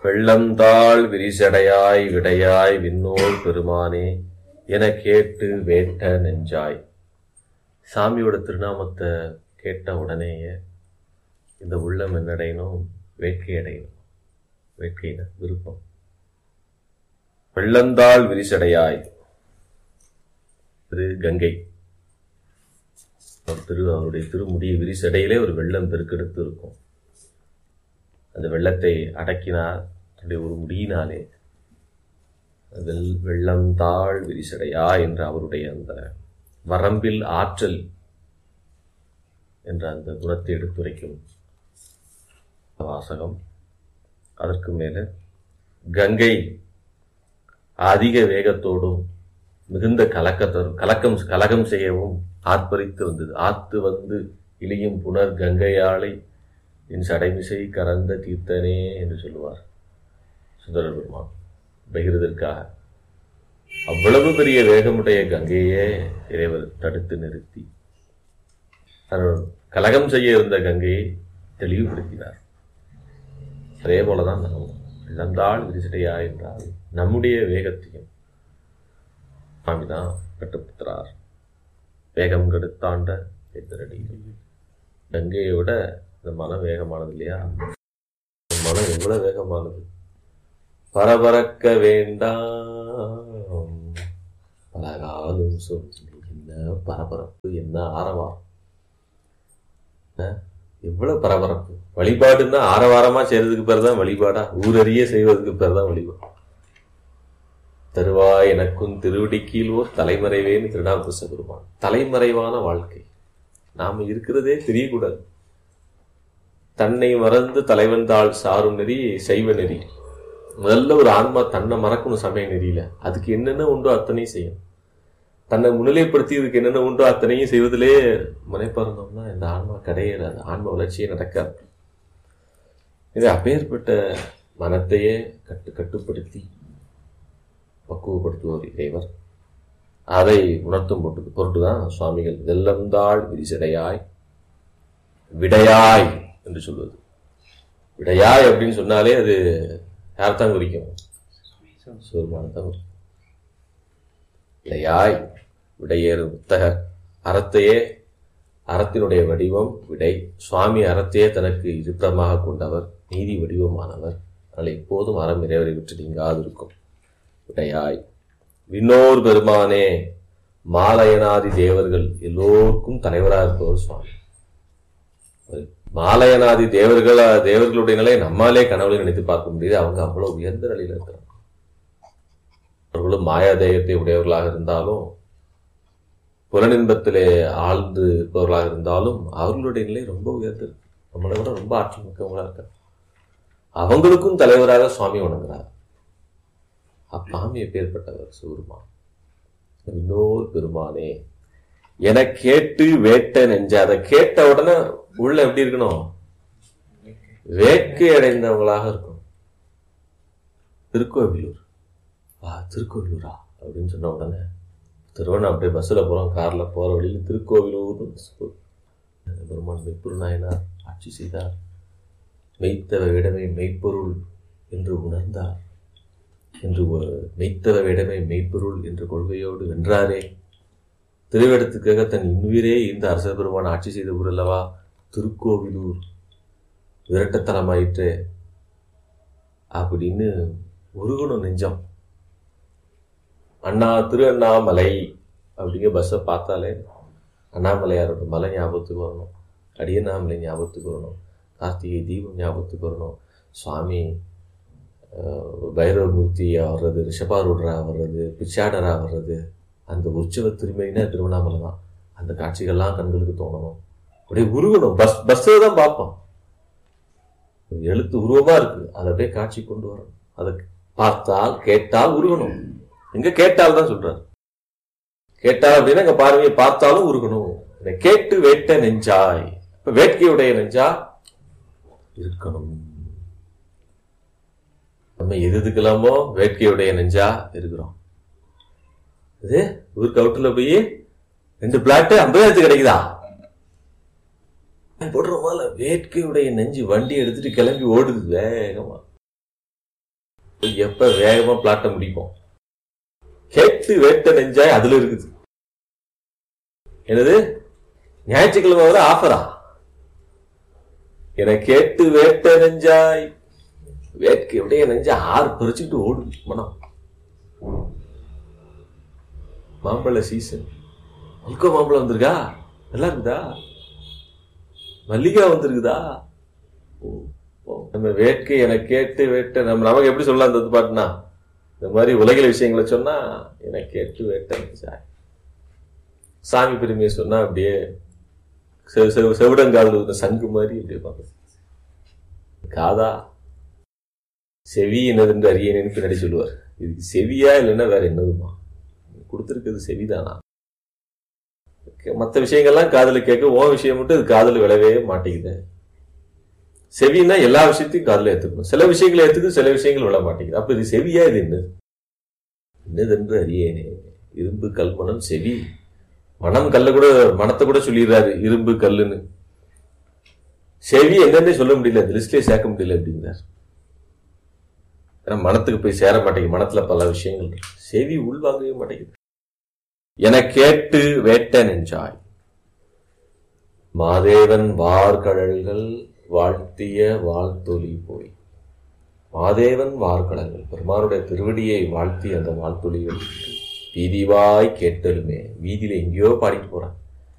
வெள்ளந்தாள் விரிசடையாய் விடையாய் விண்ணோர் பெருமானே என கேட்டு வேட்ட நெஞ்சாய் சாமியோட திருநாமத்தை கேட்ட உடனேயே இந்த உள்ளம் என்னடையணும் வேட்கை அடையணும் வேட்கையின விருப்பம் வெள்ளந்தாள் விரிசடையாய் திரு கங்கை அவர் திரு அவருடைய திருமுடி விரிசடையிலே ஒரு வெள்ளம் பெருக்கெடுத்து இருக்கும் அந்த வெள்ளத்தை அடக்கினார் தன்னுடைய ஒரு முடியினாலே வெள் வெள்ளம் தாழ் விரிசடையா என்ற அவருடைய அந்த வரம்பில் ஆற்றல் என்ற அந்த குணத்தை எடுத்துரைக்கும் வாசகம் அதற்கு மேலே கங்கை அதிக வேகத்தோடும் மிகுந்த கலக்கத்தோடும் கலக்கம் கலகம் செய்யவும் ஆர்ப்பரித்து வந்தது ஆத்து வந்து இழியும் புனர் கங்கையாளை என் சடைமிசை கறந்த தீர்த்தனே என்று சொல்லுவார் சுந்தரர் பெருமான் பகிர்வதற்காக அவ்வளவு பெரிய வேகமுடைய கங்கையே இறைவர் தடுத்து நிறுத்தி தன்னோட கலகம் செய்ய இருந்த கங்கையை தெளிவுபடுத்தினார் அதே போலதான் நாம் இழந்தால் விரிசடையா என்றால் நம்முடைய வேகத்தையும் சுவாமிதான் கட்டுப்படுத்துறார் வேகம் கெடுத்தாண்ட எதிரடி கங்கையை விட இந்த மனம் வேகமானது இல்லையா இந்த மனம் எவ்வளவு வேகமானது பரபரக்க வேண்டாம் பலகாலும் சொல்லி என்ன பரபரப்பு என்ன ஆரவாரம் அஹ், எவ்வளவு பரபரப்பு வழிபாடுன்னா ஆரவாரமா செய்யறதுக்கு பேர் தான் வழிபாடா ஊரறிய செய்வதற்கு பேர் தான் வழிபாடு தருவாய் எனக்கும் திருவடிக்கீழ் ஓர் தலைமறைவேன்னு திருநாவுக்கரச பெருமான் தலைமறைவான வாழ்க்கை நாம இருக்கிறதே தெரியக்கூடாது தன்னை மறந்து தலைவன் தாள் சாரும் நெறி சைவ நெறி முதல்ல ஒரு ஆன்மா தன்னை மறக்கணும் சமய நெறியில அதுக்கு என்னென்ன உண்டோ அத்தனையும் செய்யும் தன்னை முன்னிலைப்படுத்தி இதுக்கு என்னென்ன உண்டோ அத்தனையும் செய்வதிலே முனைப்பாருந்தோம்னா இந்த ஆன்மா கிடையாது ஆன்ம வளர்ச்சியே நடக்காது இது அப்பேற்பட்ட மனத்தையே கட்டு கட்டுப்படுத்தி பக்குவப்படுத்துவோர் இறைவர் அதை உணர்த்தும் பொருட்டு பொருட்டுதான் சுவாமிகள் வெள்ளந்தாள் விரிசடையாய் விடையாய் என்று சொல்வது விடையாய் அப்படின்னு சொன்னாலே அது யார்தான் குறிக்கும் சிவருமானத்தான் குறிக்கும் விடையாய் விடையேறு புத்தகர் அறத்தையே அறத்தினுடைய வடிவம் விடை சுவாமி அறத்தையே தனக்கு இருப்பிடமாக கொண்டவர் நீதி வடிவமானவர் அதனால் எப்போதும் அறம் இறைவரை விட்டு நீங்காது இருக்கும் விடையாய் விண்ணோர் பெருமானே மாலயனாதி தேவர்கள் எல்லோருக்கும் தலைவராக இருப்பவர் சுவாமி மாலயனாதி தேவர்கள் தேவர்களுடைய நிலையை நம்மாலே கனவுல நினைத்து பார்க்க முடியுது அவங்க அவ்வளவு உயர்ந்த நிலையில இருக்கிறாங்க அவர்களும் மாயாதேயத்தை உடையவர்களாக இருந்தாலும் புலனின்பத்திலே ஆழ்ந்து இருப்பவர்களாக இருந்தாலும் அவர்களுடைய நிலை ரொம்ப உயர்ந்தது நம்மளை விட ரொம்ப ஆற்றல் மிக்கவங்களா இருக்காங்க அவங்களுக்கும் தலைவராக சுவாமி வணங்குறார் அப்பாமி எப்பேற்பட்டவர் சிவருமா இன்னொரு பெருமானே என கேட்டு வேட்ட நெஞ்ச அதை கேட்ட உடனே உள்ள எப்படி இருக்கணும் வேட்கை அடைந்தவங்களாக இருக்கணும் திருக்கோவிலூர் ஆ திருக்கோவிலூரா அப்படின்னு சொன்ன உடனே திருவண்ணா அப்படியே பஸ்ஸில் போகிறோம் காரில் போகிற வழியில் திருக்கோவிலூர்னு bus போகுது. பெருமான் மெய்ப்பொருள் நாயனார் ஆட்சி செய்தார் மெய்த்தவ விடமே மெய்ப்பொருள் என்று உணர்ந்தார் என்று ஒரு மெய்த்தவ விடமே மெய்ப்பொருள் என்ற கொள்கையோடு வென்றாரே திருவிடத்துக்காக தன் இன்னுயிரே இந்த அரச பெருமான் ஆட்சி செய்த ஊர் அல்லவா திருக்கோவிலூர் விரட்டத்தனமாயிற்று அப்படின்னு உருகணும் நெஞ்சம் அண்ணா திரு அண்ணாமலை அப்படிங்கிற பஸ்ஸை பார்த்தாலே அண்ணாமலையாரோட மலை ஞாபகத்துக்கு வரணும் அடியண்ணாமலை ஞாபகத்துக்கு வரணும் கார்த்திகை தீபம் ஞாபகத்துக்கு வரணும் சுவாமி அஹ், பைரவமூர்த்தியா வர்றது ரிஷபாரூடரா வர்றது பிச்சாடரா வர்றது அந்த உற்சவ திருமையினா திருவண்ணாமலை தான் அந்த காட்சிகள்லாம் கண்களுக்கு தோணணும் அப்படியே உருகணும் பஸ் பஸ்ஸில் தான் பார்ப்போம் எழுத்து உருவமா இருக்கு அதை அப்படியே காட்சி கொண்டு வரணும் அதை பார்த்தால் கேட்டால் உருகணும் எங்க கேட்டால் தான் சொல்றாரு கேட்டால் அப்படின்னா இங்க பாருங்க பார்த்தாலும் உருகணும் இதை கேட்டு வேட்ட நெஞ்சாய் இப்ப வேட்கையுடைய நெஞ்சா இருக்கணும் நம்ம எது எதுக்கெல்லாமோ வேட்கையுடைய நெஞ்சா இருக்கிறோம் இது ஊருக்கு அவுட்டுல போய் ரெண்டு பிளாட்டு ஐம்பதாயிரத்து கிடைக்குதா போடுறோமால வேட்கையுடைய நெஞ்சு வண்டி எடுத்துட்டு கிளம்பி ஓடுது வேகமா போய் எப்ப வேகமா பிளாட்ட முடிப்போம் கேட்டு வேட்ட நெஞ்சாய் அதுல இருக்குது என்னது ஞாயிற்றுக்கிழமை வர ஆஃபரா என கேட்டு வேட்ட நெஞ்சாய் வேட்கை அப்படியே நெஞ்ச ஆறு பறிச்சுட்டு ஓடுது மனம் மாம்பழ சீசன் மல்கோ மாம்பழம் வந்திருக்கா நல்லா இருக்குதா மல்லிகா வந்திருக்குதா ஓ, ஓ. நம்ம வேட்கை என கேட்டு வேட்ட நம்ம நமக்கு எப்படி சொல்லலாம் அந்த பாட்டுனா இந்த மாதிரி உலகில விஷயங்களை சொன்னா என கேட்டு வேட்ட நெஞ்சாய் சாமி பெருமையை சொன்னா அப்படியே செ- செ- செவிடங்கால் இருந்த சங்கு மாதிரி அப்படியே பார்க்க காதா செவி என்னதுன்னு அறியேன்னு பின்னாடி சொல்லுவார் இதுக்கு செவியா இல்லைன்னா வேற என்னதுமா கொடுத்துருக்கிறது செவிதானா மற்ற விஷயங்கள்லாம் காதுல கேட்க ஓ விஷயம் மட்டும் இது காதுல விழவே மாட்டேங்குது செவின்னா எல்லா விஷயத்தையும் காதுல ஏத்துக்கணும் சில விஷயங்களை ஏத்துக்கு சில விஷயங்கள் விழ மாட்டேங்குது அப்ப இது செவியா இது என்ன என்னதென்று அறியேனே இரும்பு கல்மணம் செவி மனம் கல்ல கூட மனத்தை கூட சொல்லிடுறாரு இரும்பு கல்லுன்னு செவி என்னன்னே சொல்ல முடியல இந்த லிஸ்ட்லயே சேர்க்க முடியல அப்படிங்கிறார் ஏன்னா மனத்துக்கு போய் சேர மாட்டேங்குது மனத்துல பல விஷயங்கள் இருக்கு செவி உள்வாங்கவே மாட்டேங்குது என கேட்டு வேட்ட நெஞ்சாய் மாதேவன் வார்கழல்கள் வாழ்த்திய வாழ்த்தொலி போய் மாதேவன் வார்கடல்கள் பெருமானுடைய திருவடியை வாழ்த்தி அந்த வாழ்த்தொலிகள் வீதிவாய் கேட்டலுமே வீதியில எங்கேயோ பாடிட்டு போறான்